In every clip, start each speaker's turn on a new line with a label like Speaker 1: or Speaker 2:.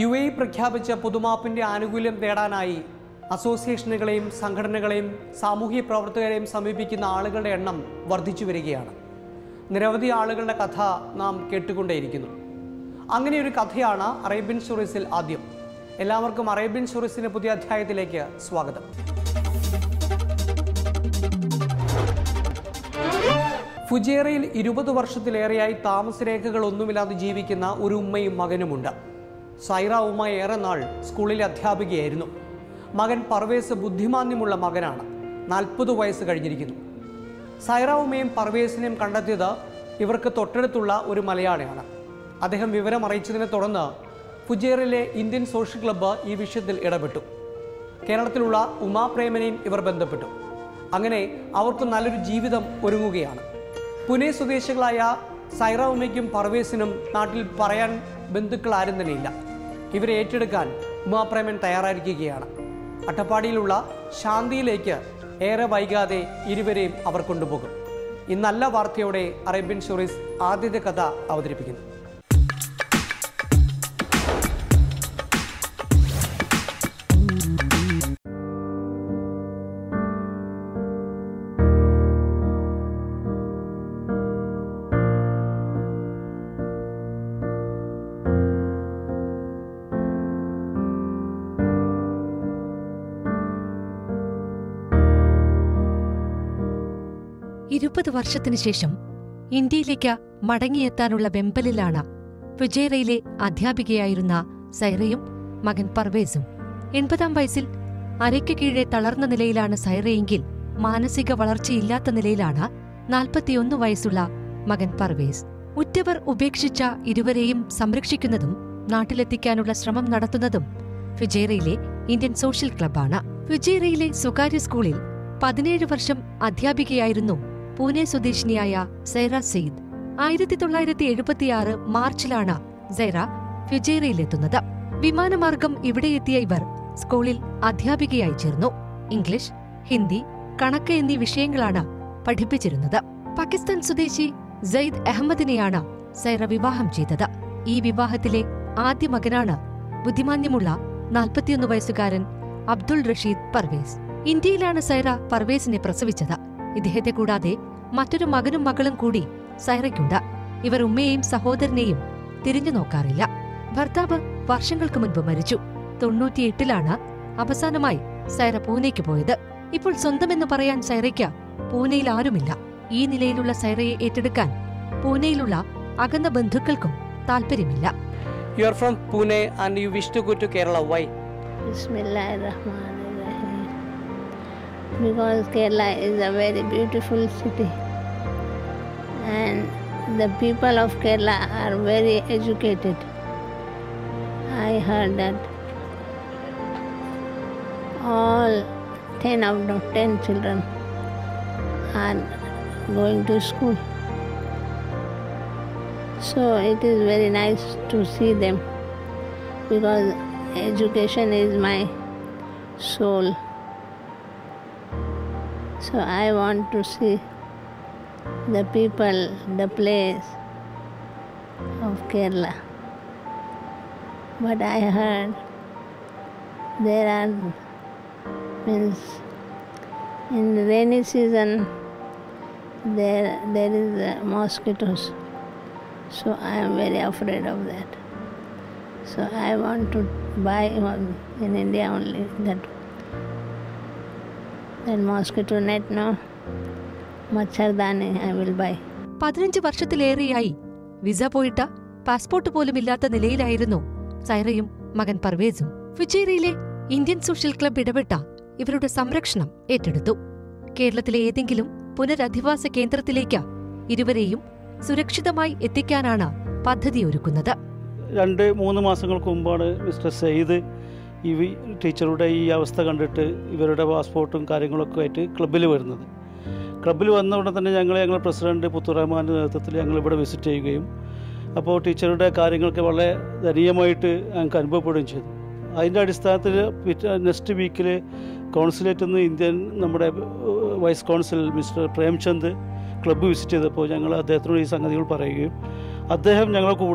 Speaker 1: U A പ്രഖ്യാപിച്ച പൊതുമാപ്പിന്റെ ആനുകൂല്യം നേടാനായി അസോസിയേഷനുകളെയും സംഘടനകളെയും സാമൂഹ്യ പ്രവർത്തകരെയും സമീപിക്കുന്ന ആളുകളുടെ എണ്ണം വർദ്ധിച്ചു വരികയാണ് നിരവധി ആളുകളുടെ കഥ നാം കേട്ടുകൊണ്ടേയിരിക്കുന്നു അങ്ങനെ ഒരു കഥയാണ് അറേബ്യൻ സ്റ്റോറീസിൽ ആദ്യം എല്ലാവർക്കും അറേബ്യൻ സ്റ്റോറീസിന്റെ പുതിയ അധ്യായത്തിലേക്ക് സ്വാഗതം ഫുജേറയിൽ ഇരുപത് വർഷത്തിലേറെയായി താമസരേഖകളൊന്നുമില്ലാതെ ജീവിക്കുന്ന ഒരു ഉമ്മയും മകനുമുണ്ട് സൈറ ഉമ്മ ഏറെ നാൾ സ്കൂളിലെ അധ്യാപികയായിരുന്നു മകൻ പർവേസ് ബുദ്ധിമാന്യമുള്ള മകനാണ് നാൽപ്പത് വയസ്സ് കഴിഞ്ഞിരിക്കുന്നു സൈറ ഉമ്മയും പർവേസിനെയും കണ്ടെത്തിയത് ഇവർക്ക് തൊട്ടടുത്തുള്ള ഒരു മലയാളിയാണ് അദ്ദേഹം വിവരം അറിയിച്ചതിനെ തുടർന്ന് ഫുജേറിലെ ഇന്ത്യൻ സോഷ്യൽ ക്ലബ്ബ് ഈ വിഷയത്തിൽ ഇടപെട്ടു കേരളത്തിലുള്ള ഉമാപ്രേമനെയും ഇവർ ബന്ധപ്പെട്ടു അങ്ങനെ അവർക്ക് നല്ലൊരു ജീവിതം ഒരുങ്ങുകയാണ് പുനെ സ്വദേശികളായ സൈറ ഉമ്മയ്ക്കും പർവേസിനും നാട്ടിൽ പറയാൻ ബന്ധുക്കൾ ആരും തന്നെയില്ല ഇവരെ ഏറ്റെടുക്കാൻ ഉമാപ്രേമൻ തയ്യാറായിരിക്കുകയാണ് അട്ടപ്പാടിയിലുള്ള ശാന്തിയിലേക്ക് ഏറെ വൈകാതെ ഇരുവരെയും അവർ കൊണ്ടുപോകും ഈ നല്ല വാർത്തയോടെ അറേബ്യൻ സ്റ്റോറീസ് ആദ്യത്തെ കഥ അവതരിപ്പിക്കുന്നു
Speaker 2: ഇരുപത് വർഷത്തിനു ശേഷം ഇന്ത്യയിലേക്ക് മടങ്ങിയെത്താനുള്ള വെമ്പലിലാണ് ഫുജേറയിലെ അധ്യാപികയായിരുന്ന സൈറയും മകൻ പർവേസും എൺപതാം വയസ്സിൽ അരയ്ക്ക് കീഴെ തളർന്ന നിലയിലാണ് സൈറയെങ്കിൽ മാനസിക വളർച്ചയില്ലാത്ത നിലയിലാണ് നാൽപ്പത്തിയൊന്ന് വയസ്സുള്ള മകൻ പർവേസ് ഉറ്റവർ ഉപേക്ഷിച്ച ഇരുവരെയും സംരക്ഷിക്കുന്നതും നാട്ടിലെത്തിക്കാനുള്ള ശ്രമം നടത്തുന്നതും ഫുജേറയിലെ ഇന്ത്യൻ സോഷ്യൽ ക്ലബ്ബാണ് ഫുജേറയിലെ സ്വകാര്യ സ്കൂളിൽ പതിനേഴ് വർഷം അധ്യാപികയായിരുന്നു പൂനെ സ്വദേശിനിയായ സൈറ സെയ്ദ് ആയിരത്തി തൊള്ളായിരത്തി എഴുപത്തിയാറ് മാർച്ചിലാണ് സൈറ ഫുജേറയിലെത്തുന്നത് വിമാനമാർഗം ഇവിടെ എത്തിയ ഇവർ സ്കൂളിൽ അധ്യാപികയായി ചേർന്നു ഇംഗ്ലീഷ് ഹിന്ദി കണക്ക് എന്നീ വിഷയങ്ങളാണ് പഠിപ്പിച്ചിരുന്നത് പാകിസ്ഥാൻ സ്വദേശി സെയ്ദ് അഹമ്മദിനെയാണ് സൈറ വിവാഹം ചെയ്തത് ഈ വിവാഹത്തിലെ ആദ്യ മകനാണ് ബുദ്ധിമാന്യമുള്ള നാൽപ്പത്തിയൊന്ന് വയസ്സുകാരൻ അബ്ദുൾ റഷീദ് പർവേസ് ഇന്ത്യയിലാണ് സൈറ പർവേസിനെ പ്രസവിച്ചത് ഇദ്ദേഹത്തെ കൂടാതെ മറ്റൊരു മകനും മകളും കൂടി സൈറയ്ക്കുണ്ട് ഇവർ ഉമ്മയെയും സഹോദരനെയും തിരിഞ്ഞു നോക്കാറില്ല ഭർത്താവ് വർഷങ്ങൾക്ക് മുൻപ് മരിച്ചു തൊണ്ണൂറ്റിയെട്ടിലാണ് അവസാനമായി സൈറ പൂനെക്ക് പോയത് ഇപ്പോൾ സ്വന്തമെന്ന് പറയാൻ സൈറയ്ക്ക് പൂനെയിൽ ആരുമില്ല ഈ നിലയിലുള്ള സൈറയെ ഏറ്റെടുക്കാൻ പൂനെയിലുള്ള അകന്ന ബന്ധുക്കൾക്കും താല്പര്യമില്ല
Speaker 1: you are from Pune and you wish to go to Kerala why
Speaker 3: Bismillahirrahmanirrahim. Because Kerala is a very beautiful city and the people of Kerala are very educated. I heard that all 10 out of 10 children are going to school. So it is very nice to see them because education is my soul. So I want to see the people, the place of Kerala. But I heard there are means in the rainy season there there is uh, mosquitoes. So I am very afraid of that. So I want to buy one in India only that that mosquito net no machardani I will buy.
Speaker 2: പതിനഞ്ച് വർഷത്തിലേറെയായി visa പോയിട്ട് passport പോലുമില്ലാത്ത നിലയിലായിരുന്നു സൈറയും മകൻ പർവേസും ഫുജേറിയിലെ Indian social club ഇടപെട്ട ഇവരുടെ സംരക്ഷണം ഏറ്റെടുത്തു കേരളത്തിലെ ഏതെങ്കിലും പുനരധിവാസ കേന്ദ്രത്തിലേക്ക് ഇരുവരെയും സുരക്ഷിതമായി എത്തിക്കാനാണ് പദ്ധതിയൊരുക്കുന്നത്
Speaker 4: രണ്ട് മൂന്ന് മാസങ്ങൾക്ക് മുമ്പാണ് മിസ്റ്റർ സെയ്ദ് ഈ വി- ടീച്ചറുടെ ഈ അവസ്ഥ കണ്ടിട്ട് ഇവരുടെ പാസ്പോർട്ടും കാര്യങ്ങളൊക്കെ ആയിട്ട് ക്ലബ്ബിൽ വരുന്നത് ക്ലബ്ബിൽ വന്ന ഉടനെ തന്നെ ഞങ്ങൾ ഞങ്ങൾ പ്രസിഡന്റ് പുത്തുറഹ്മാൻ്റെ നേതൃത്വത്തിൽ ഞങ്ങൾ ഇവിടെ വിസിറ്റ് ചെയ്യുകയും അപ്പോൾ ടീച്ചറുടെ കാര്യങ്ങളൊക്കെ വളരെ ദയനീയമായിട്ട് ഞങ്ങൾക്ക് അനുഭവപ്പെടുകയും ചെയ്തു അതിൻ്റെ അടിസ്ഥാനത്തിൽ നെക്സ്റ്റ് വീക്കിൽ കൗൺസിലേറ്റിൽ നിന്ന് ഇന്ത്യൻ നമ്മുടെ ഏഹ്, vice council mister Premchand club visit ചെയ്തപ്പോൾ ഞങ്ങൾ അദ്ദേഹത്തിനോട് ഈ സംഗതികൾ പറയുകയും അദ്ദേഹം ഞങ്ങളുടെ കൂടെ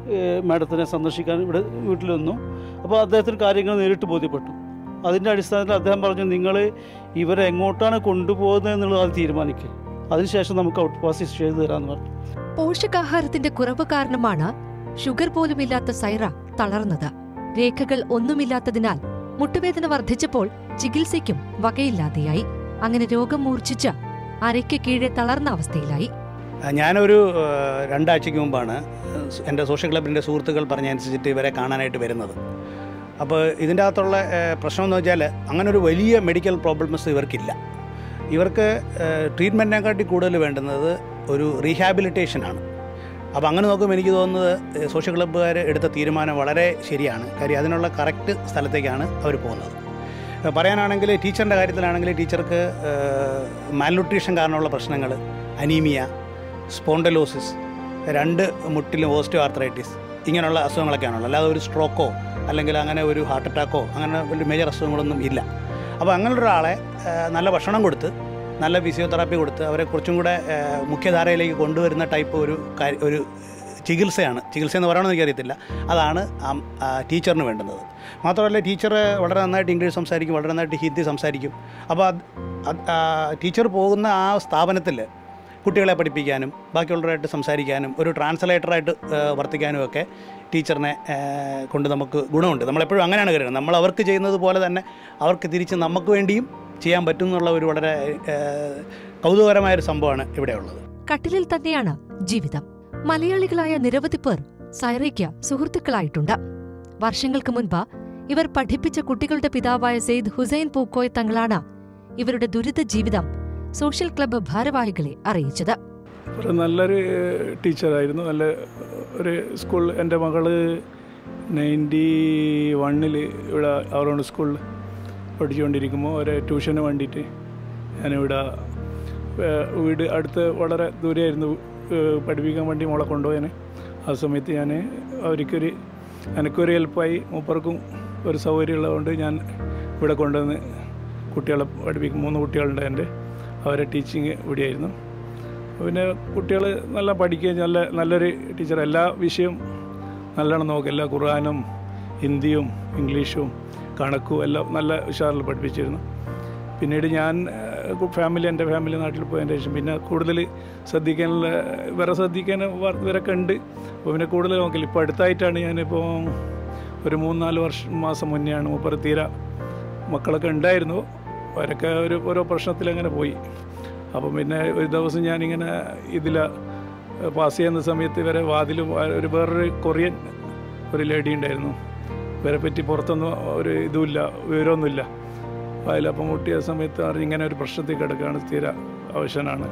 Speaker 4: മാഡത്തിനെ സന്ദർശിക്കാൻ ഇവിടെ വീട്ടിൽ വന്നു അപ്പോൾ അദ്ദേഹത്തിന് കാര്യങ്ങൾ നേരിട്ട് ബോധ്യപ്പെട്ടു അതിൻ്റെ അടിസ്ഥാനത്തിൽ അദ്ദേഹം പറഞ്ഞു നിങ്ങൾ ഇവരെ എങ്ങോട്ടാണ് കൊണ്ടുപോകുന്നത് എന്നുള്ളത് അത് തീരുമാനിക്കുക അതിനുശേഷം നമുക്ക് ഔട്ട് പാസ് ഇഷ്യൂ ചെയ്ത് തരാമെന്ന് പറഞ്ഞു
Speaker 2: പോഷകാഹാരത്തിന്റെ കുറവ് കാരണമാണ് ഷുഗർ പോലുമില്ലാത്ത സൈറ തളർന്നത് രേഖകൾ ഒന്നുമില്ലാത്തതിനാൽ മുട്ടുവേദന വർദ്ധിച്ചപ്പോൾ ചികിത്സയ്ക്കും വകയില്ലാതെയായി അങ്ങനെ രോഗം മൂർച്ഛിച്ച് അരയ്ക്ക് കീഴെ തളർന്ന അവസ്ഥയിലായി
Speaker 5: ഞാനൊരു ഏഹ്, രണ്ടാഴ്ചയ്ക്ക് മുമ്പാണ് എൻ്റെ സോഷ്യൽ ക്ലബിൻ്റെ സുഹൃത്തുക്കൾ പറഞ്ഞനുസരിച്ചിട്ട് ഇവരെ കാണാനായിട്ട് വരുന്നത് അപ്പോൾ ഇതിൻ്റെ അകത്തുള്ള ഏഹ്, പ്രശ്നം എന്ന് വെച്ചാൽ അങ്ങനെ ഒരു വലിയ മെഡിക്കൽ പ്രോബ്ലംസ് ഇവർക്കില്ല ഇവർക്ക് ട്രീറ്റ്മെൻറ്റിനെക്കാട്ടി കൂടുതൽ വേണ്ടുന്നത് ഒരു റീഹാബിലിറ്റേഷനാണ് അപ്പോൾ അങ്ങനെ നോക്കുമ്പോൾ എനിക്ക് തോന്നുന്നത് ഏഹ്, സോഷ്യൽ ക്ലബ്ബുകാർ എടുത്ത തീരുമാനം വളരെ ശരിയാണ് കാര്യം അതിനുള്ള കറക്റ്റ് സ്ഥലത്തേക്കാണ് അവർ പോകുന്നത് ഏഹ്, പറയാനാണെങ്കിൽ ടീച്ചറിൻ്റെ കാര്യത്തിലാണെങ്കിൽ ടീച്ചർക്ക് മാൽന്യൂട്രീഷൻ കാരണമുള്ള പ്രശ്നങ്ങൾ അനീമിയ സ്പോണ്ടലോസിസ് രണ്ട് മുട്ടിലും ഓസ്റ്റോ ആർത്രൈറ്റിസ് ഇങ്ങനെയുള്ള അസുഖങ്ങളൊക്കെയാണുള്ളത് അല്ലാതെ ഒരു സ്ട്രോക്കോ അല്ലെങ്കിൽ അങ്ങനെ ഒരു ഹാർട്ട് അറ്റാക്കോ അങ്ങനെ വലിയ മേജർ അസുഖങ്ങളൊന്നും ഇല്ല അപ്പോൾ അങ്ങനെയുള്ള ഒരാളെ ആ, നല്ല ഭക്ഷണം കൊടുത്ത് നല്ല ഫിസിയോതെറാപ്പി കൊടുത്ത് അവരെ കുറച്ചും കൂടെ ആ, മുഖ്യധാരയിലേക്ക് കൊണ്ടുവരുന്ന ടൈപ്പ് ഒരു കാര്യ- ഒരു ചികിത്സയാണ് ചികിത്സ എന്ന് പറയണമെന്ന് എനിക്കറിയത്തില്ല അതാണ് ആ- ആ ടീച്ചറിന് വേണ്ടുന്നത് മാത്രമല്ല ടീച്ചർ വളരെ നന്നായിട്ട് ഇംഗ്ലീഷ് സംസാരിക്കും വളരെ നന്നായിട്ട് ഹിന്ദി സംസാരിക്കും അപ്പോൾ അത് അത് ആ ടീച്ചർ പോകുന്ന ആ സ്ഥാപനത്തിൽ കുട്ടികളെ പഠിപ്പിക്കാനും ബാക്കിയുള്ളവരായിട്ട് സംസാരിക്കാനും ഒരു ട്രാൻസ്ലേറ്ററായിട്ട് വർത്തിക്കാനും ഒക്കെ ടീച്ചറിനെ ആ, കൊണ്ട് നമുക്ക് ഗുണമുണ്ട് നമ്മളെപ്പോഴും അങ്ങനെയാണ് കരുതുന്നത് നമ്മൾ അവർക്ക് ചെയ്യുന്നത് പോലെ തന്നെ അവർക്ക് തിരിച്ച് നമുക്ക് വേണ്ടിയും ചെയ്യാൻ പറ്റും എന്നുള്ള ഒരു വളരെ ആ, കൗതുകകരമായൊരു സംഭവമാണ് ഇവിടെയുള്ളത്
Speaker 2: കട്ടിലിൽ തന്നെയാണ് ജീവിതം മലയാളികളായ നിരവധി പേർ സൈറയ്ക്ക് സുഹൃത്തുക്കളായിട്ടുണ്ട് വർഷങ്ങൾക്ക് മുൻപ് ഇവർ പഠിപ്പിച്ച കുട്ടികളുടെ പിതാവായ സെയ്ദ് ഹുസൈൻ പൂക്കോയ് തങ്ങളാണ് ഇവരുടെ ദുരിത ജീവിതം സോഷ്യൽ ക്ലബ്ബ് ഭാരവാഹികളെ അറിയിച്ചത്
Speaker 6: ഒരു നല്ലൊരു ടീച്ചറായിരുന്നു നല്ല ഒരു സ്കൂൾ എൻ്റെ മകള് നയൻറ്റി വണ്ണിൽ ഇവിടെ അവറോണ്ട് സ്കൂളിൽ പഠിച്ചുകൊണ്ടിരിക്കുമ്പോൾ ഒരു ട്യൂഷന് വേണ്ടിയിട്ട് ഞാനിവിടെ ഏഹ്, വീട് അടുത്ത് വളരെ ദൂരെയായിരുന്നു ഏഹ്, പഠിപ്പിക്കാൻ വേണ്ടി മോളെ കൊണ്ടുപോയാന് ആ സമയത്ത് ഞാൻ അവർക്കൊരു എനിക്കൊരു ഹെൽപ്പായി മൂപ്പർക്കും ഒരു സൗകര്യമുള്ളതുകൊണ്ട് ഞാൻ ഇവിടെ കൊണ്ടുവന്ന് കുട്ടികളെ പഠിപ്പിക്കും മൂന്ന് കുട്ടികളുണ്ട് എൻ്റെ അവരെ ടീച്ചിങ് ഇവിടെയായിരുന്നു പിന്നെ കുട്ടികൾ നല്ല പഠിക്കുകയും നല്ല നല്ലൊരു ടീച്ചർ എല്ലാ വിഷയവും നല്ലോണം നോക്കും എല്ലാ ഖുർആാനും ഹിന്ദിയും ഇംഗ്ലീഷും കണക്കും എല്ലാം നല്ല ഉഷാറിൽ പഠിപ്പിച്ചിരുന്നു പിന്നീട് ഞാൻ ഏഹ്, ഫാമിലി എൻ്റെ ഫാമിലി നാട്ടിൽ പോയതിന് ശേഷം പിന്നെ കൂടുതൽ ശ്രദ്ധിക്കാനുള്ള ഇവരെ ശ്രദ്ധിക്കാൻ വർ- ഇവരൊക്കെ ഉണ്ട് അപ്പോൾ പിന്നെ കൂടുതൽ നോക്കില്ല ഇപ്പോൾ അടുത്തായിട്ടാണ് ഞാനിപ്പോൾ ഒരു മൂന്നാല് വർഷം മാസം മുന്നെയാണ് മൂപ്പർ തീരെ മക്കളൊക്കെ ഉണ്ടായിരുന്നു അവരൊക്കെ ഒരു ഓരോ പ്രശ്നത്തിൽ അങ്ങനെ പോയി അപ്പം പിന്നെ ഒരു ദിവസം ഞാനിങ്ങനെ ഇതിൽ പാസ് ചെയ്യുന്ന സമയത്ത് ഇവരെ വാതിൽ ഒരു വേറൊരു കൊറിയൻ ഒരു ലേഡി ഉണ്ടായിരുന്നു ഇവരെ പറ്റി പുറത്തൊന്നും ഒരു ഇതുമില്ല വിവരമൊന്നുമില്ല അതിലപ്പം മുട്ടിയ സമയത്ത് അറിഞ്ഞ് ഇങ്ങനെ ഒരു പ്രശ്നത്തിൽ കിടക്കുകയാണ് സ്ഥിര അവശനാണ്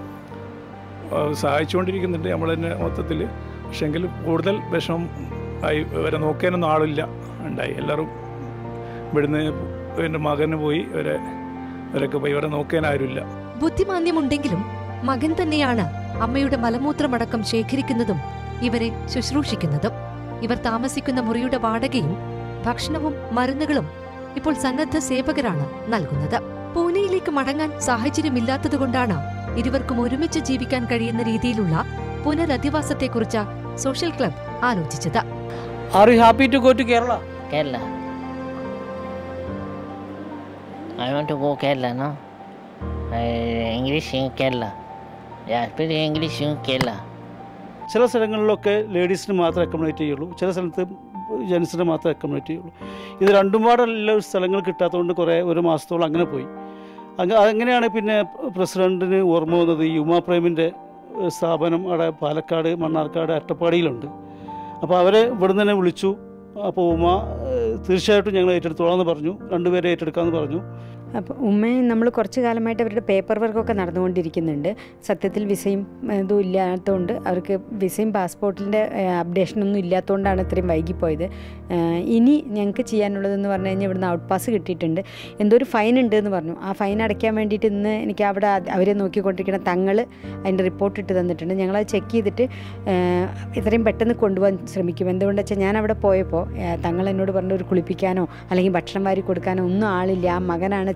Speaker 6: അത് സഹായിച്ചുകൊണ്ടിരിക്കുന്നുണ്ട് നമ്മൾ തന്നെ മൊത്തത്തിൽ പക്ഷെങ്കിൽ കൂടുതൽ വിഷമം ആയി ഇവരെ നോക്കാനൊന്നും ആളില്ല ഉണ്ടായി എല്ലാവരും ഇവിടുന്ന് എൻ്റെ മകന് പോയി ഇവരെ ഇവരൊക്കെ പോയി ഇവരെ നോക്കാൻ ആരുമില്ല
Speaker 2: ബുദ്ധിമാന്യമുണ്ടെങ്കിലും മകൻ തന്നെയാണ് അമ്മയുടെ മലമൂത്രമടക്കം ശേഖരിക്കുന്നതും ഇവരെ ശുശ്രൂഷിക്കുന്നതും ഇവർ താമസിക്കുന്ന മുറിയുടെ വാടകയും ഭക്ഷണവും മരുന്നുകളും ഇപ്പോൾ സന്നദ്ധ സേവകരാണ് നൽകുന്നത് പൂനെയിലേക്ക് മടങ്ങാൻ സാഹചര്യമില്ലാത്തതുകൊണ്ടാണ് ഇരുവർക്കും ഒരുമിച്ച് ജീവിക്കാൻ കഴിയുന്ന രീതിയിലുള്ള പുനരധിവാസത്തെക്കുറിച്ച് സോഷ്യൽ ക്ലബ് ആലോചിച്ചത്
Speaker 1: are you happy to go to Kerala
Speaker 7: Kerala. I want to go Kerala, no? I, English in Kerala. Yeah, speak English in Kerala.
Speaker 4: ചില സ്ഥലങ്ങളിലൊക്കെ ലേഡീസിന് മാത്രമേ അക്കോമഡേറ്റ് ചെയ്യുള്ളൂ ചില സ്ഥലത്ത് ജെൻസിന് മാത്രമേ അക്കോമഡേറ്റ് ചെയ്യുള്ളൂ ഇത് രണ്ടും പാടുള്ള സ്ഥലങ്ങൾ കിട്ടാത്തതുകൊണ്ട് കുറേ ഒരു മാസത്തോളം അങ്ങനെ പോയി അങ്ങ അങ്ങനെയാണ് പിന്നെ പ്രസിഡൻറ്റിന് ഓർമ്മ വന്നത് ഈ ഉമാ പ്രേമിൻ്റെ ഏഹ്, സ്ഥാപനം അവിടെ പാലക്കാട് മണ്ണാർക്കാട് അട്ടപ്പാടിയിലുണ്ട് അപ്പോൾ അവരെ ഇവിടുന്ന് തന്നെ വിളിച്ചു അപ്പോൾ ഉമ ഏഹ്, തീർച്ചയായിട്ടും ഞങ്ങൾ ഏറ്റെടുത്തോളാം എന്ന് പറഞ്ഞു രണ്ടുപേരെ ഏറ്റെടുക്കാമെന്ന് പറഞ്ഞു
Speaker 8: അപ്പോൾ ഉമ്മയും നമ്മൾ കുറച്ച് കാലമായിട്ട് അവരുടെ പേപ്പർ വർക്കൊക്കെ നടന്നുകൊണ്ടിരിക്കുന്നുണ്ട് സത്യത്തിൽ വിസയും ഏഹ്, ഇതും ഇല്ലാത്തതുകൊണ്ട് അവർക്ക് വിസയും പാസ്പോർട്ടിൻ്റെ അപ്ഡേഷനൊന്നും ഇല്ലാത്തതുകൊണ്ടാണ് ഇത്രയും വൈകിപ്പോയത് ഏഹ്, ഇനി ഞങ്ങൾക്ക് ചെയ്യാനുള്ളതെന്ന് പറഞ്ഞു കഴിഞ്ഞാൽ ഇവിടുന്ന് ഔട്ട് പാസ് കിട്ടിയിട്ടുണ്ട് എന്തോ ഒരു ഫൈൻ ഉണ്ട് എന്ന് പറഞ്ഞു ആ ഫൈൻ അടയ്ക്കാൻ വേണ്ടിയിട്ട് ഇന്ന് എനിക്ക് അവിടെ അത് അവരെ നോക്കിക്കൊണ്ടിരിക്കുന്ന തങ്ങൾ അതിൻ്റെ റിപ്പോർട്ട് ഇട്ട് തന്നിട്ടുണ്ട് ഞങ്ങളത് ചെക്ക് ചെയ്തിട്ട് ഏഹ്, എത്രയും പെട്ടെന്ന് കൊണ്ടുപോകാൻ ശ്രമിക്കും എന്തുകൊണ്ടെന്ന് വെച്ചാൽ ഞാൻ അവിടെ പോയപ്പോൾ ഏഹ്, തങ്ങൾ എന്നോട് പറഞ്ഞു ഒരു കുളിപ്പിക്കാനോ അല്ലെങ്കിൽ ഭക്ഷണം വാരി കൊടുക്കാനോ ഒന്നും ആളില്ല ആ മകനാണ്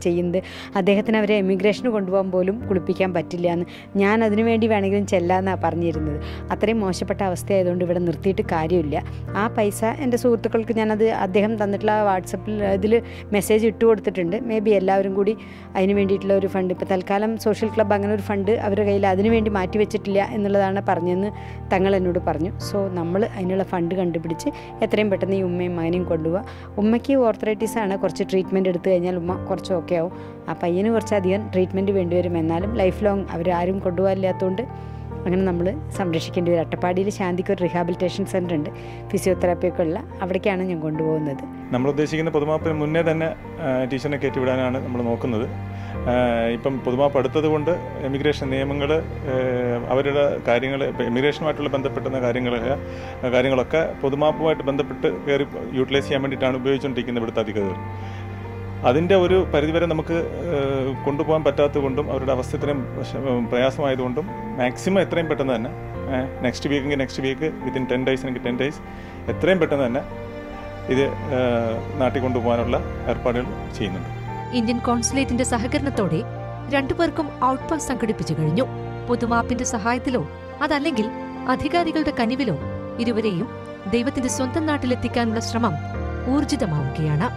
Speaker 8: ചെയ്യുന്നത് അദ്ദേഹത്തിന് അവരെ എമിഗ്രേഷന് കൊണ്ടുപോകാൻ പോലും കുളിപ്പിക്കാൻ പറ്റില്ല എന്ന് ഞാൻ അതിനു വേണ്ടി വേണമെങ്കിലും ചെല്ലാന്നാണ് പറഞ്ഞിരുന്നത് അത്രയും മോശപ്പെട്ട അവസ്ഥയായതുകൊണ്ട് ഇവിടെ നിർത്തിയിട്ട് കാര്യമില്ല ആ പൈസ എൻ്റെ സുഹൃത്തുക്കൾക്ക് ഞാനത് അദ്ദേഹം തന്നിട്ടുള്ള വാട്സപ്പിൽ ഇതിൽ മെസ്സേജ് ഇട്ട് കൊടുത്തിട്ടുണ്ട് മേ ബി എല്ലാവരും കൂടി അതിന് വേണ്ടിയിട്ടുള്ള ഒരു ഫണ്ട് ഇപ്പോൾ തൽക്കാലം സോഷ്യൽ ക്ലബ്ബ് അങ്ങനെ ഒരു ഫണ്ട് അവരുടെ കയ്യിൽ അതിന് വേണ്ടി മാറ്റി വെച്ചിട്ടില്ല എന്നുള്ളതാണ് പറഞ്ഞതെന്ന് തങ്ങൾ എന്നോട് പറഞ്ഞു സോ നമ്മൾ അതിനുള്ള ഫണ്ട് കണ്ടുപിടിച്ച് എത്രയും പെട്ടെന്ന് ഈ ഉമ്മയും മകനെയും കൊണ്ടുപോകുക ഉമ്മയ്ക്ക് ഓർത്തറൈറ്റീസ് ആണ് കുറച്ച് ട്രീറ്റ്മെൻറ്റ് എടുത്തു കഴിഞ്ഞാൽ ഉമ്മ കുറച്ച് ഓക്കെ ആവും ആ പയ്യന് കുറച്ചധികം ട്രീറ്റ്മെൻറ്റ് വേണ്ടിവരും എന്നാലും ലൈഫ് ലോങ് അവരാരും കൊണ്ടുപോകാനില്ലാത്തതുകൊണ്ട് അങ്ങനെ നമ്മൾ സംരക്ഷിക്കേണ്ടി വരും അട്ടപ്പാടിയിൽ ശാന്തിക്ക് ഒരു റീഹാബിലിറ്റേഷൻ സെൻ്റർ ഉണ്ട് ഫിസിയോതെറാപ്പി ഒക്കെ ഉള്ള അവിടേക്കാണ് ഞാൻ കൊണ്ടുപോകുന്നത്
Speaker 9: നമ്മൾ ഉദ്ദേശിക്കുന്ന പൊതുമാപ്പിന് മുന്നേ തന്നെ ആ, ടീച്ചറിനെ കയറ്റിവിടാനാണ് നമ്മൾ നോക്കുന്നത് ആ, ഇപ്പം പൊതുമാപ്പ് അടുത്തത് കൊണ്ട് എമിഗ്രേഷൻ നിയമങ്ങൾ അവരുടെ കാര്യങ്ങൾ ഇപ്പം എമിഗ്രേഷനുമായിട്ടുള്ള ബന്ധപ്പെടുന്ന കാര്യങ്ങൾ കാര്യങ്ങളൊക്കെ പൊതുമാപ്പുമായിട്ട് ബന്ധപ്പെട്ട് കയറി യൂട്ടിലൈസ് ചെയ്യാൻ വേണ്ടിയിട്ടാണ് ഉപയോഗിച്ചുകൊണ്ടിരിക്കുന്നത് ഇവിടുത്തെ അധികൃതർ അതിൻ്റെ ഒരു പരിധിവരെ നമുക്ക് ഏഹ്, കൊണ്ടുപോകാൻ പറ്റാത്തത് കൊണ്ടും അവരുടെ അവസ്ഥ ഇത്രയും വശ- പ്രയാസമായതുകൊണ്ടും മാക്സിമം എത്രയും പെട്ടെന്ന് തന്നെ നെക്സ്റ്റ് വീക്കെങ്കിൽ next week within ten days എനിക്ക് ടെൻ ഡേയ്സ് എത്രയും പെട്ടെന്ന് തന്നെ ഇത് ഏഹ്, നാട്ടിൽ കൊണ്ടുപോകാനുള്ള ഏർപ്പാടുകൾ ചെയ്യുന്നുണ്ട്
Speaker 2: ഇന്ത്യൻ കോൺസുലേറ്റിന്റെ സഹകരണത്തോടെ രണ്ടുപേർക്കും ഔട്ട് പാസ് സംഘടിപ്പിച്ചു കഴിഞ്ഞു പൊതുമാപ്പിന്റെ സഹായത്തിലോ അതല്ലെങ്കിൽ അധികാരികളുടെ കനിവിലോ ഇരുവരെയും ദൈവത്തിന്റെ സ്വന്തം നാട്ടിലെത്തിക്കാനുള്ള ശ്രമം ഊർജിതമാവുകയാണ്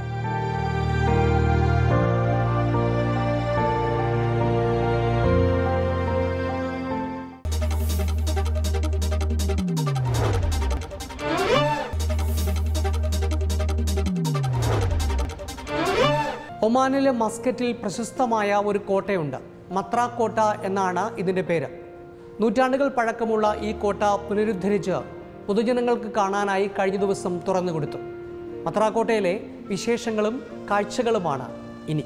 Speaker 1: ഒമാനിലെ മസ്കറ്റിൽ പ്രശസ്തമായ ഒരു കോട്ടയുണ്ട് മത്ര കോട്ട എന്നാണ് ഇതിൻ്റെ പേര് നൂറ്റാണ്ടുകൾ പഴക്കമുള്ള ഈ കോട്ട പുനരുദ്ധരിച്ച് പൊതുജനങ്ങൾക്ക് കാണാനായി കഴിഞ്ഞ ദിവസം തുറന്നുകൊടുത്തു മത്ര കോട്ടയിലെ വിശേഷങ്ങളും കാഴ്ചകളുമാണ് ഇനി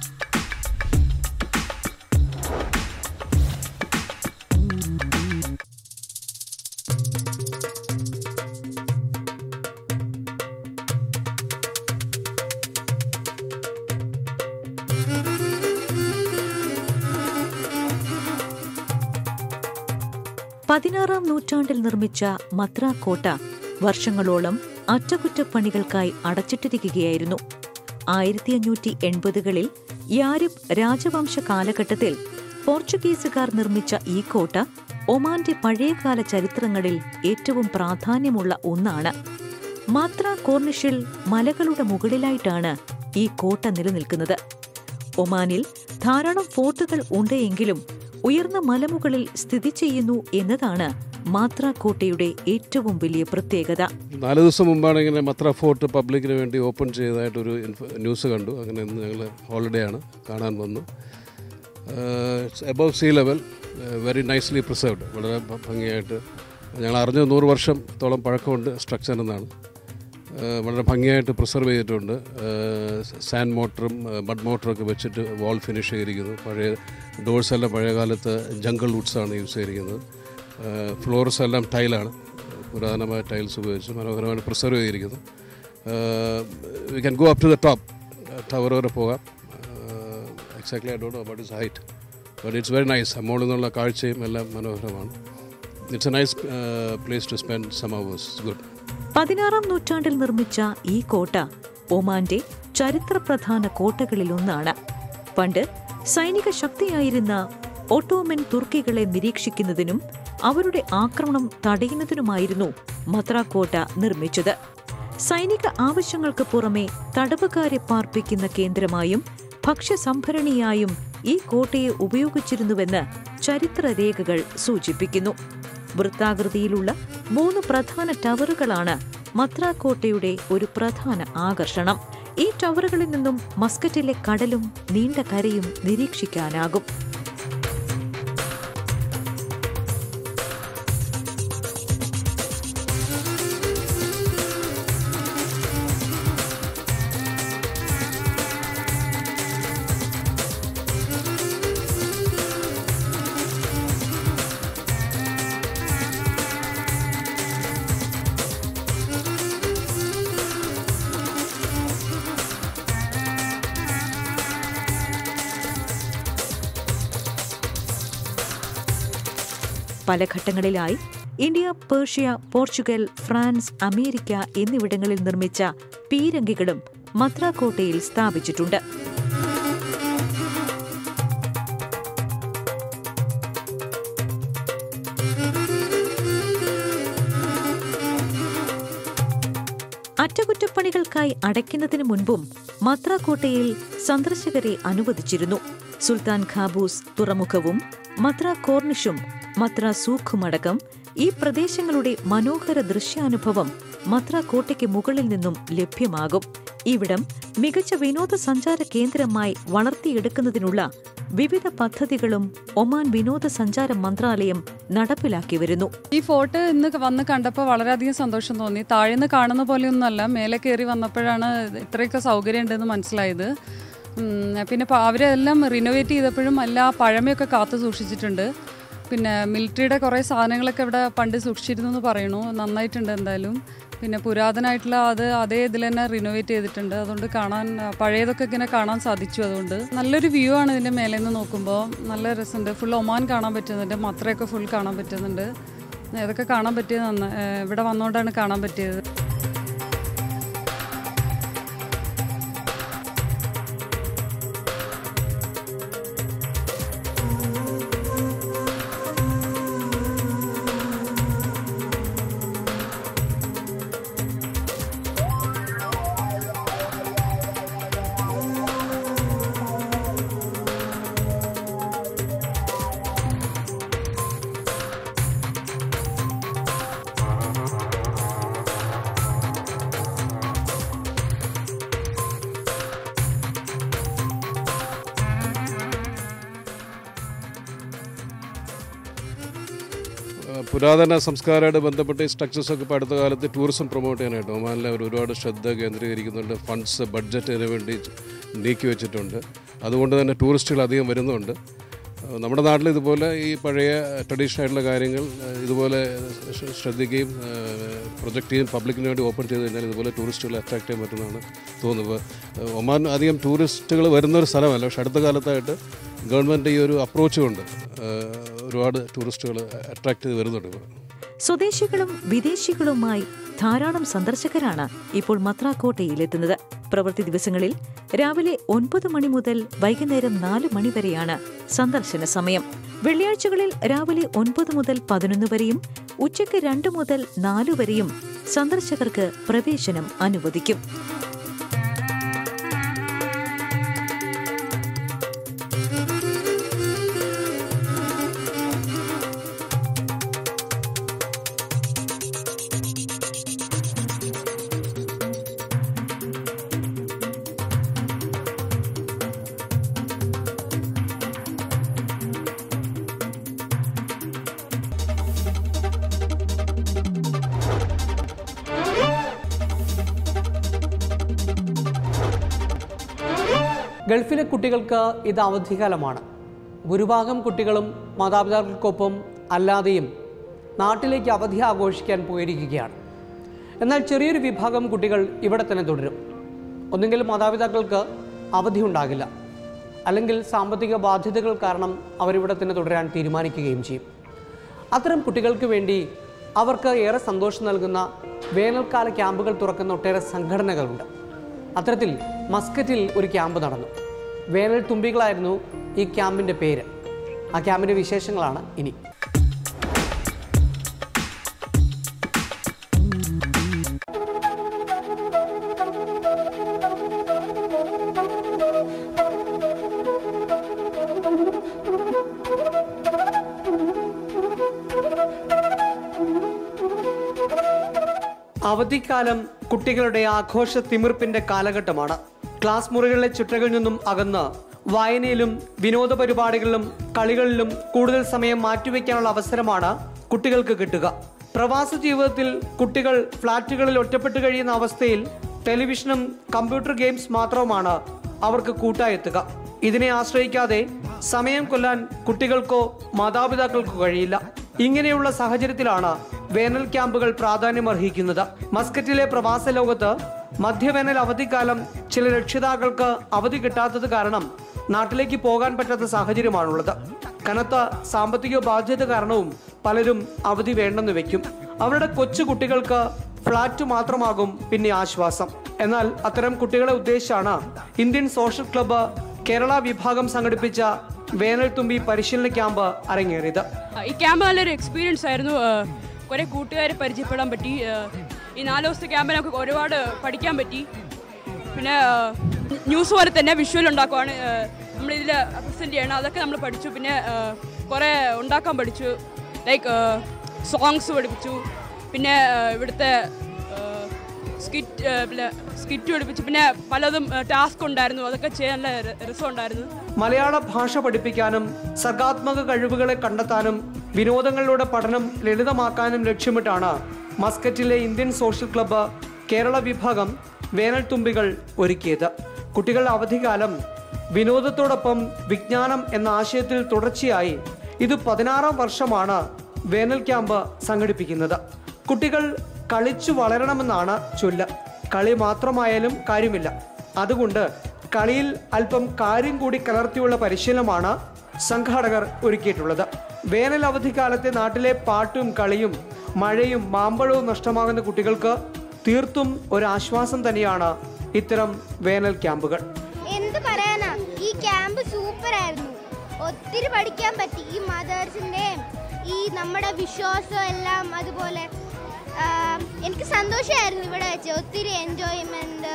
Speaker 10: പതിനാറാം നൂറ്റാണ്ടിൽ നിർമ്മിച്ച മത്ര കോട്ട വർഷങ്ങളോളം അറ്റകുറ്റപ്പണികൾക്കായി അടച്ചിട്ടിരിക്കുകയായിരുന്നു ആയിരത്തി അഞ്ഞൂറ്റി എൺപതുകളിൽ യാരിബ് രാജവംശ കാലഘട്ടത്തിൽ പോർച്ചുഗീസുകാർ നിർമ്മിച്ച ഈ കോട്ട ഒമാന്റെ പഴയകാല ചരിത്രങ്ങളിൽ ഏറ്റവും പ്രാധാന്യമുള്ള ഒന്നാണ് മാത്ര കോർണിഷിൽ മലകളുടെ മുകളിലായിട്ടാണ് ഈ കോട്ട നിലനിൽക്കുന്നത് ഒമാനിൽ ധാരാളം ഫോർട്ടുകൾ ഉണ്ട് എങ്കിലും ഉയർന്ന മലമുകളിൽ സ്ഥിതി ചെയ്യുന്നു എന്നതാണ് മാത്ര കോട്ടയുടെ ഏറ്റവും വലിയ പ്രത്യേകത
Speaker 11: നാല് ദിവസം മുമ്പാണ് ഇങ്ങനെ മത്ര ഫോർട്ട് പബ്ലിക്കിന് വേണ്ടി ഓപ്പൺ ചെയ്തതായിട്ടൊരു ഇൻഫ- ന്യൂസ് കണ്ടു അങ്ങനെ ഇന്ന് ഞങ്ങൾ ഹോളിഡേ ആണ് കാണാൻ വന്നു above sea level very nicely preserved വളരെ ഭ- ഭംഗിയായിട്ട് ഞങ്ങൾ അറിഞ്ഞ നൂറ് വർഷത്തോളം പഴക്കമുണ്ട് സ്ട്രക്ചർ എന്നാണ് ഏഹ് വളരെ ഭംഗിയായിട്ട് പ്രിസർവ് ചെയ്തിട്ടുണ്ട് സാൻഡ് മോട്ടറും മഡ് മോട്ടറൊക്കെ വെച്ചിട്ട് വാൾ ഫിനിഷ് ചെയ്തിരിക്കുന്നു പഴയ ഡോഴ്സ് എല്ലാം പഴയ കാലത്ത് ജംഗിൾ വുഡ്സാണ് യൂസ് ചെയ്തിരിക്കുന്നത് ഫ്ലോർസ് എല്ലാം ടൈലാണ് പുരാതനമായ ടൈൽസ് ഉപയോഗിച്ച് മനോഹരമായിട്ട് പ്രിസർവ് ചെയ്തിരിക്കുന്നു we can go up to the top tower വരെ പോകാം exactly I don't know about is height but it's very nice മുകളിൽ നിന്നുള്ള കാഴ്ചയും എല്ലാം മനോഹരമാണ് it's a nice place to spend some hours good
Speaker 10: പതിനാറാം നൂറ്റാണ്ടിൽ നിർമ്മിച്ച ഈ കോട്ട ഒമാന്റെ ചരിത്രപ്രധാന കോട്ടകളിലൊന്നാണ് പണ്ട് സൈനിക ശക്തിയായിരുന്ന ഓട്ടോമൻ തുർക്കികളെ നിരീക്ഷിക്കുന്നതിനും അവരുടെ ആക്രമണം തടയുന്നതിനുമായിരുന്നു മത്ര കോട്ട നിർമ്മിച്ചത് സൈനിക ആവശ്യങ്ങൾക്ക് പുറമെ തടവുകാരെ പാർപ്പിക്കുന്ന കേന്ദ്രമായും ഭക്ഷ്യസംഭരണിയായും ഈ കോട്ടയെ ഉപയോഗിച്ചിരുന്നുവെന്ന് ചരിത്രരേഖകൾ സൂചിപ്പിക്കുന്നു വൃത്താകൃതിയിലുള്ള മൂന്ന് പ്രധാന ടവറുകളാണ് മത്ര കോട്ടയുടെ ഒരു പ്രധാന ആകർഷണം ഈ ടവറുകളിൽ നിന്നും മസ്കറ്റിലെ കടലും നീണ്ട കരയും നിരീക്ഷിക്കാനാകും പല ഘട്ടങ്ങളിലായി India Persia Portugal France America എന്നിവിടങ്ങളിൽ നിർമ്മിച്ച പീരങ്കികളും മത്ര കോട്ടയിൽ സ്ഥാപിച്ചിട്ടുണ്ട് അറ്റകുറ്റപ്പണികൾക്കായി അടയ്ക്കുന്നതിന് മുൻപും മത്ര കോട്ടയിൽ സന്ദർശകരെ അനുവദിച്ചിരുന്നു സുൽത്താൻ ഖാബൂസ് തുറമുഖവും മത്ര കോർണിഷും മത്ര സൂഖുമടക്കം ഈ പ്രദേശങ്ങളുടെ മനോഹര ദൃശ്യാനുഭവം മത്ര കോട്ടയ്ക്ക് മുകളിൽ നിന്നും ലഭ്യമാകും ഇവിടം മികച്ച വിനോദസഞ്ചാര കേന്ദ്രമായി വളർത്തിയെടുക്കുന്നതിനുള്ള വിവിധ പദ്ധതികളും ഒമാൻ വിനോദസഞ്ചാര മന്ത്രാലയം നടപ്പിലാക്കി വരുന്നു
Speaker 12: ഈ ഫോർട്ട് ഇന്ന് വന്ന് കണ്ടപ്പോൾ വളരെയധികം സന്തോഷം തോന്നി താഴേന്ന് കാണുന്ന പോലെയൊന്നുമല്ല മേലെ കയറി വന്നപ്പോഴാണ് ഇത്രയൊക്കെ സൗകര്യം ഉണ്ടെന്ന് മനസ്സിലായത് ഉം, പിന്നെ പ- അവരെല്ലാം റിനോവേറ്റ് ചെയ്തപ്പോഴും എല്ലാ പഴമയൊക്കെ കാത്തു സൂക്ഷിച്ചിട്ടുണ്ട് പിന്നെ മിലിറ്ററിയുടെ കുറേ സാധനങ്ങളൊക്കെ ഇവിടെ പണ്ട് സൂക്ഷിച്ചിരുന്നു എന്ന് പറയണു നന്നായിട്ടുണ്ട് എന്തായാലും പിന്നെ പുരാതനമായിട്ടുള്ള അത് അതേ ഇതിൽ തന്നെ റിനോവേറ്റ് ചെയ്തിട്ടുണ്ട് അതുകൊണ്ട് കാണാൻ ആ, പഴയതൊക്കെ ഇങ്ങനെ കാണാൻ സാധിച്ചു അതുകൊണ്ട് നല്ലൊരു വ്യൂ ആണ് ഇതിൻ്റെ മേലെ നിന്ന് നോക്കുമ്പോൾ നല്ല രസമുണ്ട് ഫുൾ ഒമാൻ കാണാൻ പറ്റുന്നുണ്ട് മത്രയൊക്കെ ഫുൾ കാണാൻ പറ്റുന്നുണ്ട് ഇതൊക്കെ കാണാൻ പറ്റിയത് നന്ന ഏ, ഇവിടെ വന്നുകൊണ്ടാണ് കാണാൻ പറ്റിയത്
Speaker 11: ഏഹ് പുരാതന സംസ്കാരമായിട്ട് ബന്ധപ്പെട്ട ഈ സ്ട്രക്ചേഴ്സൊക്കെ ഇപ്പോൾ അടുത്ത കാലത്ത് ടൂറിസം പ്രൊമോട്ട് ചെയ്യാനായിട്ട് ഒമാനിൽ അവർ ഒരുപാട് ശ്രദ്ധ കേന്ദ്രീകരിക്കുന്നുണ്ട് ഫണ്ട്സ് ബഡ്ജറ്റിന് വേണ്ടി നീക്കി വെച്ചിട്ടുണ്ട് അതുകൊണ്ട് തന്നെ ടൂറിസ്റ്റുകൾ അധികം വരുന്നുണ്ട് ഏഹ് നമ്മുടെ നാട്ടിൽ ഇതുപോലെ ഈ പഴയ ട്രഡീഷണൽ ആയിട്ടുള്ള കാര്യങ്ങൾ ഏഹ് ഇതുപോലെ ശ്ര- ശ്രദ്ധിക്കുകയും പ്രൊജക്റ്റ് ചെയ്യും പബ്ലിക്കിന് വേണ്ടി ഓപ്പൺ ചെയ്ത് കഴിഞ്ഞാൽ ഇതുപോലെ ടൂറിസ്റ്റുകളെ അട്രാക്ട് ചെയ്യാൻ പറ്റുന്നതാണ് തോന്നുന്നത് ഇപ്പോൾ ഏഹ് ഒമാൻ അധികം ടൂറിസ്റ്റുകൾ വരുന്നൊരു സ്ഥലമല്ല പക്ഷെ അടുത്ത കാലത്തായിട്ട് ഗവൺമെൻറ് ഈ ഒരു അപ്രോച്ച് കൊണ്ട് ഏഹ് ഒരുപാട് ടൂറിസ്റ്റുകൾ അട്രാക്ട് ചെയ്ത് വരുന്നുണ്ട് ഇപ്പോൾ
Speaker 10: സ്വദേശികളും വിദേശികളുമായി ധാരാളം സന്ദർശകരാണ് ഇപ്പോൾ മത്രാക്കോട്ടയിലെത്തുന്നത് പ്രവൃത്തി ദിവസങ്ങളിൽ രാവിലെ ഒൻപത് മണി മുതൽ വൈകുന്നേരം നാല് മണി വരെയാണ് സന്ദർശന സമയം വെള്ളിയാഴ്ചകളിൽ രാവിലെ ഒൻപത് മുതൽ പതിനൊന്ന് വരെയും ഉച്ചയ്ക്ക് രണ്ട് മുതൽ നാല് വരെയും സന്ദർശകർക്ക് പ്രവേശനം അനുവദിക്കും
Speaker 1: ഗൾഫിലെ കുട്ടികൾക്ക് ഇത് അവധിക്കാലമാണ് ഭൂരിഭാഗം കുട്ടികളും മാതാപിതാക്കൾക്കൊപ്പം അല്ലാതെയും നാട്ടിലേക്ക് അവധി ആഘോഷിക്കാൻ പോയിരിക്കുകയാണ് എന്നാൽ ചെറിയൊരു വിഭാഗം കുട്ടികൾ ഇവിടെ തന്നെ തുടരും ഒന്നുകിൽ മാതാപിതാക്കൾക്ക് അവധി ഉണ്ടാകില്ല അല്ലെങ്കിൽ സാമ്പത്തിക ബാധ്യതകൾ കാരണം അവരിവിടെ തന്നെ തുടരാൻ തീരുമാനിക്കുകയും ചെയ്യും അത്തരം കുട്ടികൾക്ക് വേണ്ടി അവർക്ക് ഏറെ സന്തോഷം നൽകുന്ന വേനൽക്കാല ക്യാമ്പുകൾ തുറക്കുന്ന ഒട്ടേറെ സംഘടനകളുണ്ട് അത്തരത്തിൽ മസ്കറ്റിൽ ഒരു ക്യാമ്പ് നടന്നു വേനൽ തുമ്പികളായിരുന്നു ഈ ക്യാമ്പിൻ്റെ പേര് ആ ക്യാമ്പിൻ്റെ വിശേഷങ്ങളാണ് ഇനി അവധിക്കാലം കുട്ടികളുടെ ആഘോഷ തിമിർപ്പിന്റെ കാലഘട്ടമാണ് ക്ലാസ് മുറികളിലെ ചുറ്റകളിൽ നിന്നും അകന്ന് വായനയിലും വിനോദ പരിപാടികളിലും കളികളിലും കൂടുതൽ സമയം മാറ്റിവെക്കാനുള്ള അവസരമാണ് കുട്ടികൾക്ക് കിട്ടുക പ്രവാസ ജീവിതത്തിൽ കുട്ടികൾ ഫ്ളാറ്റുകളിൽ ഒറ്റപ്പെട്ട് കഴിയുന്ന അവസ്ഥയിൽ ടെലിവിഷനും കമ്പ്യൂട്ടർ ഗെയിംസ് മാത്രവുമാണ് അവർക്ക് കൂട്ടായെത്തുക ഇതിനെ ആശ്രയിക്കാതെ സമയം കൊല്ലാൻ കുട്ടികൾക്കോ മാതാപിതാക്കൾക്കോ കഴിയില്ല ഇങ്ങനെയുള്ള സാഹചര്യത്തിലാണ് വേനൽ ക്യാമ്പുകൾ പ്രാധാന്യമർഹിക്കുന്നത് മസ്കറ്റിലെ പ്രവാസ ലോകത്ത് മധ്യവേനൽ അവധിക്കാലം ചില രക്ഷിതാക്കൾക്ക് അവധി കിട്ടാത്തത് കാരണം നാട്ടിലേക്ക് പോകാൻ പറ്റാത്ത സാഹചര്യമാണുള്ളത് കനത്ത സാമ്പത്തിക ബാധ്യത കാരണവും പലരും അവധി വേണ്ടെന്ന് വെക്കും അവരുടെ കൊച്ചു കുട്ടികൾക്ക് ഫ്ലാറ്റ് മാത്രമാകും പിന്നെ ആശ്വാസം എന്നാൽ അത്തരം കുട്ടികളെ ഉദ്ദേശിച്ചാണ് ഇന്ത്യൻ സോഷ്യൽ ക്ലബ്ബ് കേരള വിഭാഗം സംഘടിപ്പിച്ച വേനൽ തുമ്പി പരിശീലന ക്യാമ്പ് അരങ്ങേറിയത്
Speaker 13: ഈ ക്യാമ്പ് നല്ലൊരു എക്സ്പീരിയൻസ് ആയിരുന്നു കുറെ കൂട്ടുകാരെ പരിചയപ്പെടാൻ പറ്റി ആ, ഈ നാല് ദിവസത്തെ ക്യാമ്പിനൊക്കെ ഒരുപാട് പഠിക്കാൻ പറ്റി പിന്നെ ന്യൂസ് പോലെ തന്നെ വിഷ്വൽ ഉണ്ടാക്കുവാണ് നമ്മളിതിൽ പ്രസൻറ്റ് ചെയ്യണം അതൊക്കെ നമ്മൾ പഠിച്ചു പിന്നെ കുറേ ഉണ്ടാക്കാൻ പഠിച്ചു ലൈക്ക് സോങ്സ് പഠിപ്പിച്ചു പിന്നെ ആ, ഇവിടുത്തെ സ്കിറ്റ് പിന്നെ സ്കിറ്റ് പഠിപ്പിച്ചു പിന്നെ പലതും ടാസ്ക് ഉണ്ടായിരുന്നു അതൊക്കെ ചെയ്യാൻ നല്ല ര- രസമുണ്ടായിരുന്നു
Speaker 1: മലയാള ഭാഷ പഠിപ്പിക്കാനും സർഗാത്മക കഴിവുകളെ കണ്ടെത്താനും വിനോദങ്ങളിലൂടെ പഠനം ലളിതമാക്കാനും ലക്ഷ്യമിട്ടാണ് മസ്കറ്റിലെ ഇന്ത്യൻ സോഷ്യൽ ക്ലബ്ബ് കേരള വിഭാഗം വേനൽ തുമ്പികൾ ഒരുക്കിയത് കുട്ടികളുടെ അവധിക്കാലം വിനോദത്തോടൊപ്പം വിജ്ഞാനം എന്ന ആശയത്തിൽ തുടർച്ചയായി ഇത് പതിനാറാം വർഷമാണ് വേനൽ ക്യാമ്പ് സംഘടിപ്പിക്കുന്നത് കുട്ടികൾ കളിച്ചു വളരണമെന്നാണ് ചൊല്ല് കളി മാത്രമായാലും കാര്യമില്ല അതുകൊണ്ട് കളിയിൽ അല്പം കാര്യം കൂടി കലർത്തിയുള്ള പരിശീലനമാണ് സംഘാടകർ ഒരുക്കിയിട്ടുള്ളത് വേനൽ അവധിക്കാലത്തെ നാട്ടിലെ പാട്ടും കളിയും മഴയും മാമ്പഴവും നഷ്ടമാകുന്ന കുട്ടികൾക്ക് തീർത്തും ഒരാശ്വാസം തന്നെയാണ് ഇത്തരം വേനൽ ക്യാമ്പുകൾ
Speaker 14: എന്ത് പറയാനാ ഈ ക്യാമ്പ് സൂപ്പർ ആയിരുന്നു ഒത്തിരി പഠിക്കാൻ പറ്റി ഈ മദേഴ്സിൻ്റെയും ഈ നമ്മുടെ വിശ്വാസം എല്ലാം അതുപോലെ ആ, എനിക്ക് സന്തോഷമായിരുന്നു ഇവിടെ വെച്ച് ഒത്തിരി എൻജോയ്മെന്റ്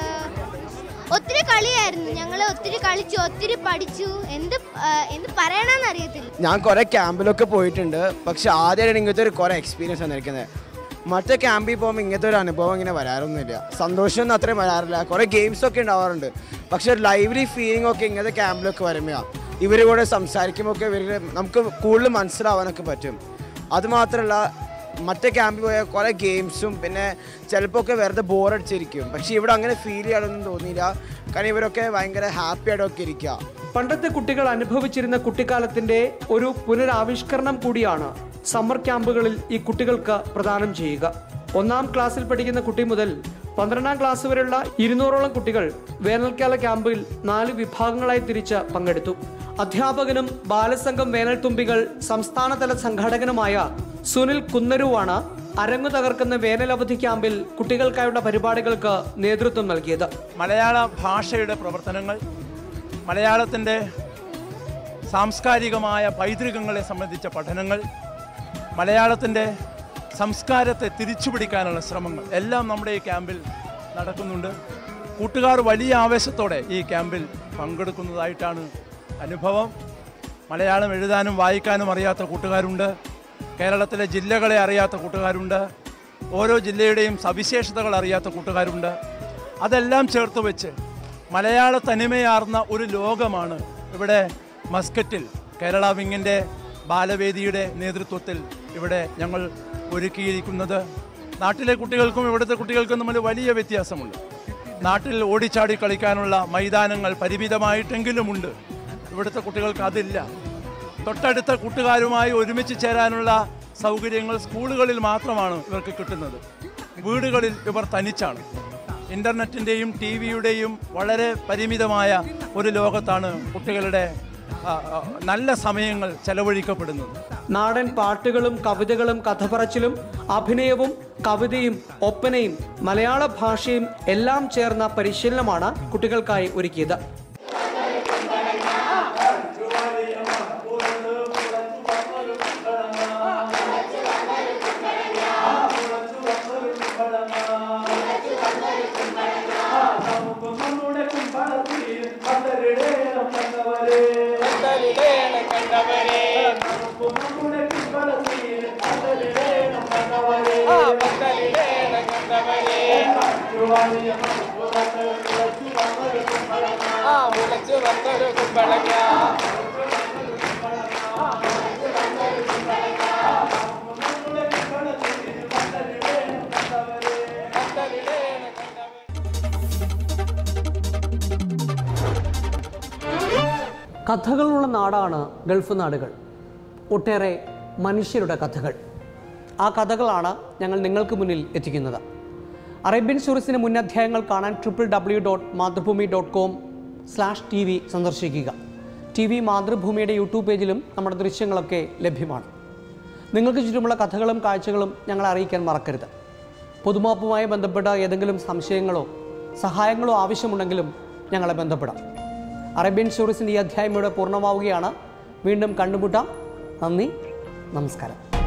Speaker 14: ഒത്തിരി കളിയായിരുന്നു ഞങ്ങൾ ഒത്തിരി കളിച്ചു ഒത്തിരി പഠിച്ചു എന്ത് ആ, എന്ത് പറയണമെന്ന് അറിയത്തില്ല
Speaker 15: ഞാൻ കുറേ ക്യാമ്പിലൊക്കെ പോയിട്ടുണ്ട് പക്ഷെ ആദ്യമായിട്ട് ഇങ്ങനത്തെ ഒരു കുറേ എക്സ്പീരിയൻസ് വന്നിരിക്കുന്നത് മറ്റേ ക്യാമ്പിൽ പോകുമ്പോൾ ഇങ്ങനത്തെ ഒരു അനുഭവം ഇങ്ങനെ വരാറൊന്നുമില്ല സന്തോഷമൊന്നും അത്രയും വരാറില്ല കുറേ ഗെയിംസ് ഒക്കെ ഉണ്ടാവാറുണ്ട് പക്ഷെ ഒരു ലൈവ്ലി ഫീലിംഗ് ഒക്കെ ഇങ്ങനത്തെ ക്യാമ്പിലൊക്കെ വരുമ്പോൾ ഇവർ കൂടെ സംസാരിക്കുമ്പോൾ ഒക്കെ ഇവർ നമുക്ക് കൂടുതൽ മനസ്സിലാവാനൊക്കെ പറ്റും അതുമാത്രമല്ല മറ്റേ ക്യാമ്പിൽ പോയ കുറേ ഗെയിംസും പിന്നെ ചിലപ്പോൾ ഒക്കെ വെറുതെ ബോറടിച്ചിരിക്കും പക്ഷെ ഇവിടെ അങ്ങനെ ഫീൽ ചെയ്യാനൊന്നും തോന്നിയില്ല കാരണം ഇവരൊക്കെ ഭയങ്കര ഹാപ്പി ആയിട്ടൊക്കെ ഇരിക്കുക
Speaker 1: പണ്ടത്തെ കുട്ടികൾ അനുഭവിച്ചിരുന്ന കുട്ടിക്കാലത്തിന്റെ ഒരു പുനരാവിഷ്കരണം കൂടിയാണ് സമ്മർ ക്യാമ്പുകളിൽ ഈ കുട്ടികൾക്ക് പ്രദാനം ചെയ്യുക ഒന്നാം ക്ലാസ്സിൽ പഠിക്കുന്ന കുട്ടി മുതൽ പന്ത്രണ്ടാം ക്ലാസ് വരെയുള്ള ഇരുന്നൂറോളം കുട്ടികൾ വേനൽക്കാല ക്യാമ്പിൽ നാല് വിഭാഗങ്ങളായി തിരിച്ച് പങ്കെടുത്തു അധ്യാപകനും ബാലസംഘം വേനൽത്തുമ്പികൾ സംസ്ഥാനതല സംഘാടകനുമായ സുനിൽ കുന്നരുവാണ് അരങ്ങു തകർക്കുന്ന വേനലവധി ക്യാമ്പിൽ കുട്ടികൾക്കായുള്ള പരിപാടികൾക്ക് നേതൃത്വം നൽകിയത്
Speaker 16: മലയാള ഭാഷയുടെ പ്രവർത്തനങ്ങൾ മലയാളത്തിൻ്റെ സാംസ്കാരികമായ പൈതൃകങ്ങളെ സംബന്ധിച്ച പഠനങ്ങൾ മലയാളത്തിൻ്റെ സംസ്കാരത്തെ തിരിച്ചുപിടിക്കാനുള്ള ശ്രമങ്ങൾ എല്ലാം നമ്മുടെ ഈ ക്യാമ്പിൽ നടക്കുന്നുണ്ട് കൂട്ടുകാർ വലിയ ആവേശത്തോടെ ഈ ക്യാമ്പിൽ പങ്കെടുക്കുന്നതായിട്ടാണ് അനുഭവം മലയാളം എഴുതാനും വായിക്കാനും അറിയാത്ത കൂട്ടുകാരുണ്ട് കേരളത്തിലെ ജില്ലകളെ അറിയാത്ത കൂട്ടുകാരുണ്ട് ഓരോ ജില്ലയുടെയും സവിശേഷതകൾ അറിയാത്ത കൂട്ടുകാരുണ്ട് അതെല്ലാം ചേർത്ത് വെച്ച് മലയാള തനിമയാർന്ന ഒരു ലോകമാണ് ഇവിടെ മസ്കറ്റിൽ കേരള വിങ്ങിൻ്റെ ബാലവേദിയുടെ നേതൃത്വത്തിൽ ഇവിടെ ഞങ്ങൾ ഒരുക്കിയിരിക്കുന്നത് നാട്ടിലെ കുട്ടികൾക്കും ഇവിടുത്തെ കുട്ടികൾക്കും തമ്മിൽ വലിയ വ്യത്യാസമുണ്ട് നാട്ടിൽ ഓടിച്ചാടി കളിക്കാനുള്ള മൈതാനങ്ങൾ പരിമിതമായിട്ടെങ്കിലുമുണ്ട് ഇവിടുത്തെ കുട്ടികൾക്ക് അതില്ല തൊട്ടടുത്ത കൂട്ടുകാരുമായി ഒരുമിച്ച് ചേരാനുള്ള സൗകര്യങ്ങൾ സ്കൂളുകളിൽ മാത്രമാണ് ഇവർക്ക് കിട്ടുന്നത് വീടുകളിൽ ഇവർ തനിച്ചാണ് ഇൻ്റർനെറ്റിൻ്റെയും ടി വിയുടെയും വളരെ പരിമിതമായ ഒരു ലോകത്താണ് കുട്ടികളുടെ ആ, ആ, നല്ല സമയങ്ങൾ ചെലവഴിക്കപ്പെടുന്നത്
Speaker 1: നാടൻ പാട്ടുകളും കവിതകളും കഥപറച്ചിലും അഭിനയവും കവിതയും ഒപ്പനയും മലയാള ഭാഷയും എല്ലാം ചേർന്ന പരിശീലനമാണ് കുട്ടികൾക്കായി ഒരുക്കിയത് കഥകളുള്ള നാടാണ് ഗൾഫ് നാടുകൾ ഒട്ടേറെ മനുഷ്യരുടെ കഥകൾ ആ കഥകളാണ് ഞങ്ങൾ നിങ്ങൾക്ക് മുന്നിൽ എത്തിക്കുന്നത് അറേബ്യൻ സൂറിസിൻ്റെ മുൻ അധ്യായങ്ങൾ കാണാൻ triple W dot Mathrubhumi dot com slash T V സന്ദർശിക്കുക ടി വി മാതൃഭൂമിയുടെ യൂട്യൂബ് പേജിലും നമ്മുടെ ദൃശ്യങ്ങളൊക്കെ ലഭ്യമാണ് നിങ്ങൾക്ക് ചുറ്റുമുള്ള കഥകളും കാഴ്ചകളും ഞങ്ങളെ അറിയിക്കാൻ മറക്കരുത് പൊതുമാപ്പുമായി ബന്ധപ്പെട്ട ഏതെങ്കിലും സംശയങ്ങളോ സഹായങ്ങളോ ആവശ്യമുണ്ടെങ്കിലും ഞങ്ങളെ ബന്ധപ്പെടാം അറേബ്യൻ സ്റ്റോറീസിൻ്റെ ഈ അധ്യായം ഇവിടെ പൂർണ്ണമാവുകയാണ് വീണ്ടും കണ്ടുമുട്ടാം നന്ദി നമസ്കാരം